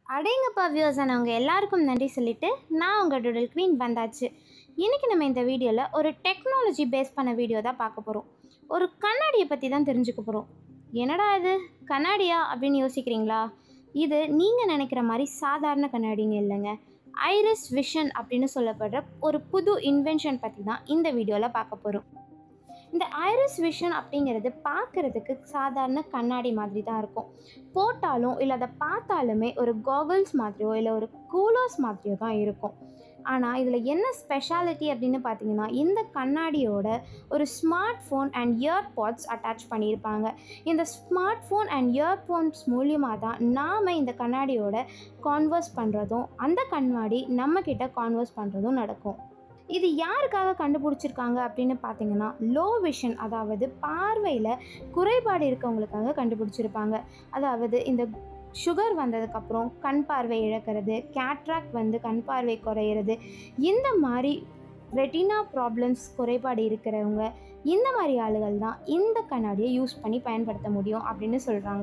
அடேங்கப்பா வியூஸ் ஆனவங்க எல்லாருக்கும் நன்றி சொல்லிட்டு நான் உங்கள் டூடல் குவீன் வந்தாச்சு இன்றைக்கி நம்ம இந்த வீடியோவில் ஒரு டெக்னாலஜி பேஸ் பண்ண வீடியோ தான் பார்க்க போகிறோம் ஒரு கண்ணாடியை பற்றி தான் தெரிஞ்சுக்க போகிறோம் என்னடா இது கண்ணாடியா அப்படின்னு யோசிக்கிறீங்களா இது நீங்கள் நினைக்கிற மாதிரி சாதாரண கண்ணாடிங்க இல்லைங்க ஐரிஸ் விஷன் அப்படின்னு சொல்லப்படுற ஒரு புது இன்வென்ஷன் பற்றி தான் இந்த வீடியோவில் பார்க்க போகிறோம் இந்த ஐரிஸ் விஷன் அப்படிங்கிறது பார்க்குறதுக்கு சாதாரண கண்ணாடி மாதிரி தான் இருக்கும் போட்டாலும் இல்லை அதை பார்த்தாலுமே ஒரு காகல்ஸ் மாதிரியோ இல்லை ஒரு கூலர்ஸ் மாதிரியோ தான் இருக்கும் ஆனால் இதில் என்ன ஸ்பெஷாலிட்டி அப்படின்னு பார்த்தீங்கன்னா இந்த கண்ணாடியோட ஒரு smart phone and earbuds attach பண்ணியிருப்பாங்க இந்த ஸ்மார்ட் ஃபோன் அண்ட் இயர்பாட்ஸ் மூலியமாக தான் நாம் இந்த கண்ணாடியோட கான்வர்ஸ் பண்ணுறதும் அந்த கண்ணாடி நம்மக்கிட்ட கான்வர்ஸ் பண்ணுறதும் நடக்கும் இது யாருக்காக கண்டுபிடிச்சிருக்காங்க அப்படின்னு பார்த்தீங்கன்னா லோ விஷன் அதாவது பார்வையில் குறைபாடு இருக்கவங்களுக்காக கண்டுபிடிச்சிருப்பாங்க அதாவது இந்த சுகர் வந்ததுக்கப்புறம் கண் பார்வை இழக்கிறது கேட்ராக்ட் வந்து கண் பார்வை குறையிறது இந்த மாதிரி ரெட்டினா ப்ராப்ளம்ஸ் குறைபாடு இருக்கிறவங்க இந்த மாதிரி ஆளுகள் தான் இந்த கண்ணாடியை யூஸ் பண்ணி பயன்படுத்த முடியும் அப்படின்னு சொல்கிறாங்க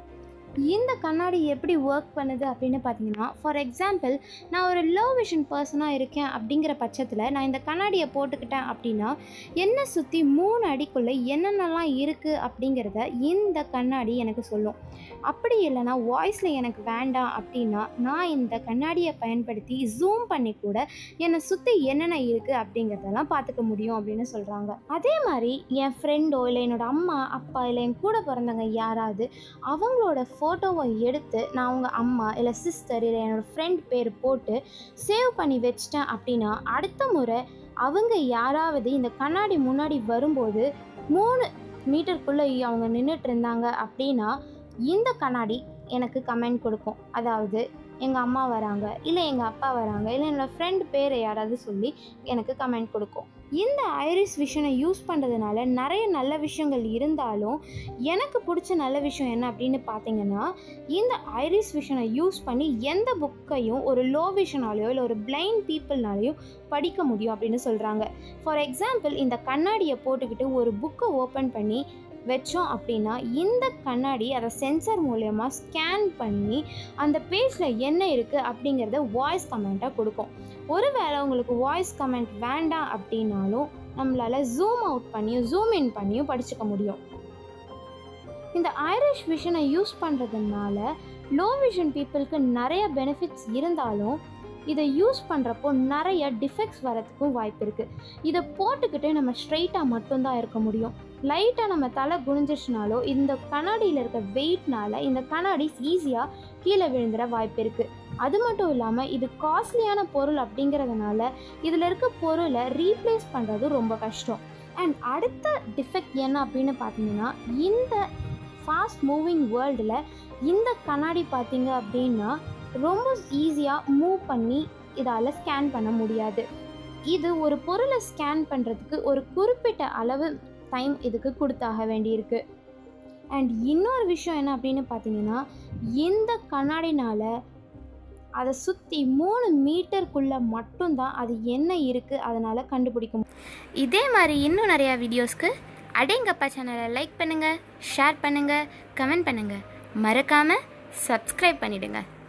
இந்த கண்ணாடி எப்படி ஒர்க் பண்ணுது அப்படின்னு பார்த்தீங்கன்னா ஃபார் எக்ஸாம்பிள் நான் ஒரு லோ விஷன் பர்சனாக இருக்கேன் அப்படிங்கிற பட்சத்தில் நான் இந்த கண்ணாடியை போட்டுக்கிட்டேன் அப்படின்னா என்னை சுற்றி மூணு அடிக்குள்ளே என்னென்னலாம் இருக்குது அப்படிங்கிறத இந்த கண்ணாடி எனக்கு சொல்லும் அப்படி இல்லைனா வாய்ஸில் எனக்கு வேண்டாம் அப்படின்னா நான் இந்த கண்ணாடியை பயன்படுத்தி ஜூம் பண்ணி கூட என்னை சுற்றி என்னென்ன இருக்குது அப்படிங்கிறதெல்லாம் பார்த்துக்க முடியும் அப்படின்னு சொல்கிறாங்க அதே மாதிரி என் ஃப்ரெண்டோ இல்லை என்னோடய அம்மா அப்பா இல்லை என் கூட பிறந்தவங்க யாராவது அவங்களோட ஃபோட்டோவை எடுத்து நான் அவங்க அம்மா இல்லை சிஸ்டர் இல்லை என்னோடய ஃப்ரெண்ட் பேர் போட்டு சேவ் பண்ணி வச்சிட்டேன் அப்படின்னா அடுத்த முறை அவங்க யாராவது இந்த கண்ணாடி முன்னாடி வரும்போது மூணு மீட்டருக்குள்ளே அவங்க நின்றுட்டு இருந்தாங்க அப்படின்னா இந்த கண்ணாடி எனக்கு கமெண்ட் கொடுக்கும் அதாவது எங்கள் அம்மா வராங்க இல்லை எங்கள் அப்பா வராங்க இல்லை என்னோடய ஃப்ரெண்ட் பேரை யாராவது சொல்லி எனக்கு கமெண்ட் கொடுக்கும் இந்த ஐரிஸ் விஷனை யூஸ் பண்ணுறதுனால நிறைய நல்ல விஷயங்கள் இருந்தாலும் எனக்கு பிடிச்ச நல்ல விஷயம் என்ன அப்படின்னு பார்த்தீங்கன்னா இந்த ஐரிஸ் விஷனை யூஸ் பண்ணி எந்த புக்கையும் ஒரு லோ விஷனாலேயோ இல்லை ஒரு பிளைண்ட் பீப்புள்னாலேயும் படிக்க முடியும் அப்படின்னு சொல்கிறாங்க ஃபார் எக்ஸாம்பிள் இந்த கண்ணாடியை போட்டுக்கிட்டு ஒரு புக்கை ஓப்பன் பண்ணி வச்சோம் அப்படின்னா இந்த கண்ணாடி அதை சென்சர் மூலயமா ஸ்கேன் பண்ணி அந்த பேஜில் என்ன இருக்குது அப்படிங்கிறத வாய்ஸ் கமெண்ட்டாக கொடுக்கும் ஒருவேளை உங்களுக்கு வாய்ஸ் கமெண்ட் வேண்டாம் அப்படின்னாலும் நம்மளால் ஜூம் அவுட் பண்ணியும் ஜூம் இன் பண்ணியும் படிச்சுக்க முடியும் இந்த ஐரிஷ் விஷனை யூஸ் பண்ணுறதுனால லோ விஷன் பீப்புளுக்கு நிறைய பெனிஃபிட்ஸ் இருந்தாலும் இதை யூஸ் பண்ணுறப்போ நிறைய டிஃபெக்ட்ஸ் வரதுக்கும் வாய்ப்பு இருக்குது இதை போட்டுக்கிட்டு நம்ம ஸ்ட்ரைட்டாக மட்டும்தான் இருக்க முடியும் லைட்டாக நம்ம தலை குனிஞ்சிச்சுனாலோ இந்த கண்ணாடியில் இருக்க வெயிட்னால இந்த கண்ணாடி ஈஸியாக கீழே விழுந்துட வாய்ப்பு இருக்குது அது மட்டும் இல்லாமல் இது காஸ்ட்லியான பொருள் அப்படிங்கிறதுனால இதில் இருக்க பொருளை ரீப்ளேஸ் பண்ணுறது ரொம்ப கஷ்டம் அண்ட் அடுத்த டிஃபெக்ட் என்ன அப்படின்னு பார்த்தீங்கன்னா இந்த ஃபாஸ்ட் மூவிங் வேர்ல்டில் இந்த கண்ணாடி பார்த்தீங்க அப்படின்னா ரொம்ப ஈஸியாக மூவ் பண்ணி இதால் ஸ்கேன் பண்ண முடியாது இது ஒரு பொருளை ஸ்கேன் பண்ணுறதுக்கு ஒரு குறிப்பிட்ட அளவு டைம் இதுக்கு கொடுத்தாக வேண்டியிருக்கு அண்ட் இன்னொரு விஷயம் என்ன அப்படின்னு பார்த்தீங்கன்னா இந்த கண்ணாடினால் அதை சுற்றி மூணு மீட்டருக்குள்ளே மட்டும்தான் அது என்ன இருக்குது அதனால் கண்டுபிடிக்க முடியும் இதே மாதிரி இன்னும் நிறையா வீடியோஸ்க்கு அடேங்கப்பா சேனலை லைக் பண்ணுங்கள் ஷேர் பண்ணுங்கள் கமெண்ட் பண்ணுங்கள் மறக்காமல் சப்ஸ்கிரைப் பண்ணிவிடுங்க